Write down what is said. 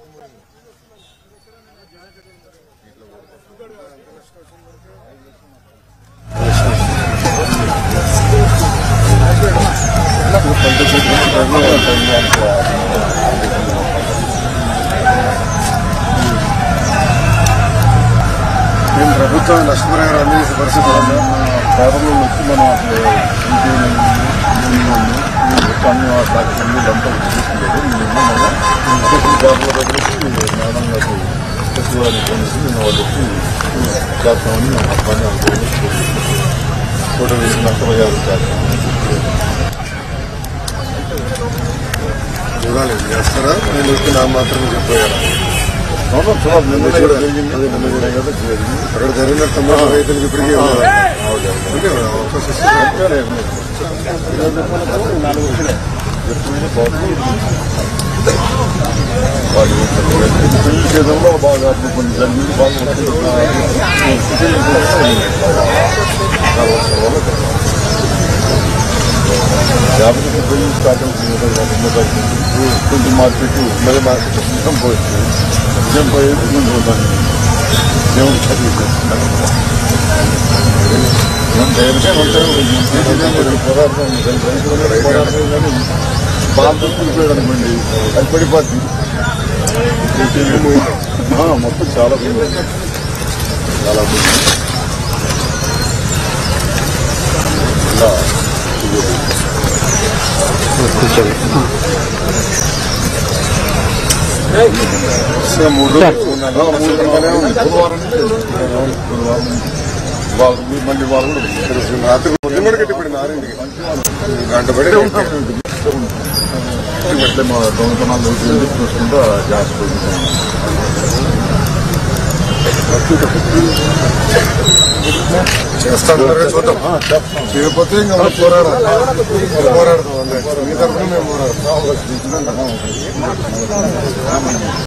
మేము ప్రభుత్వం నష్టపరిహారం అందించే పరిస్థితి ఉంది పేపర్లో వచ్చి మనం అసలు అన్ని సాక్షి ఇదంతా చూపించలేదు నేను పేపర్ల దగ్గరికి మేడం గారికి సచివాలయం ఫోన్ చేసి నేను వాళ్ళకి చేస్తామని మేము పని అనుకోని ఫోటో వేసి నష్టపరిహారం చేస్తామని చూడాలి చేస్తారా నేను వచ్చి నా మాత్రమే చెప్పాను అవును చూడాలి నిన్న కూడా జరిగింది అదే నిన్న కూడా కదా జరిగింది అక్కడ జరిగిన తొమ్మిది రైతులకు ఇప్పటికీ అంటే అవకాశం ఇస్తున్నారు. పెళ్లి చేయడంలో బాగా కొన్ని జరిగింది బాగా జాగ్రత్త పెళ్లి స్టార్ట్ అవుతుంది కొంచెం మార్కెట్ మళ్ళీ మార్కెట్ నిజం పోయింది నిజం పోయేది ముందు ఉంటాను దేవుడు చదివి పోరాటం పోరాటం కానీ బాగా కూలిపోయాడు అనుకోండి అది పడిపోద్ది ఆ, మొత్తం చాలా పోయింది చాలా పోయింది ఇలా ఇది. ఇంకా మూడు రోజులు ఉన్నాను. ఆ, మూడు రోజులుగానే ఉంది. గురువారం నుంచి అవును, గురువారం నుంచి. వాళ్ళు మళ్ళీ వాళ్ళు కూడా ఉన్నారు. రాత్రి పొద్దున్న కూడా కట్టిపడింది ఆరింటికి గంట పడి అంటే మా దొంగతనాలు ఎందుకు చూసుకుంటా జాగ్రత్త చేస్తాను చూద్దాం చేయకపోతే ఇంకా మనం పోరాడాలి పోరాడతాం అంతే మీ తరఫున మేము పోరాడతాం